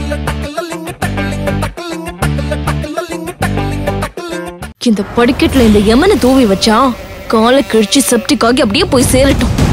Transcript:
இந்த படிக்கட்டுல இந்த யமனை தூவி வச்சா காலை கிழிச்சு செப்டிக் ஆகி அப்படியே போய் சேரட்டும்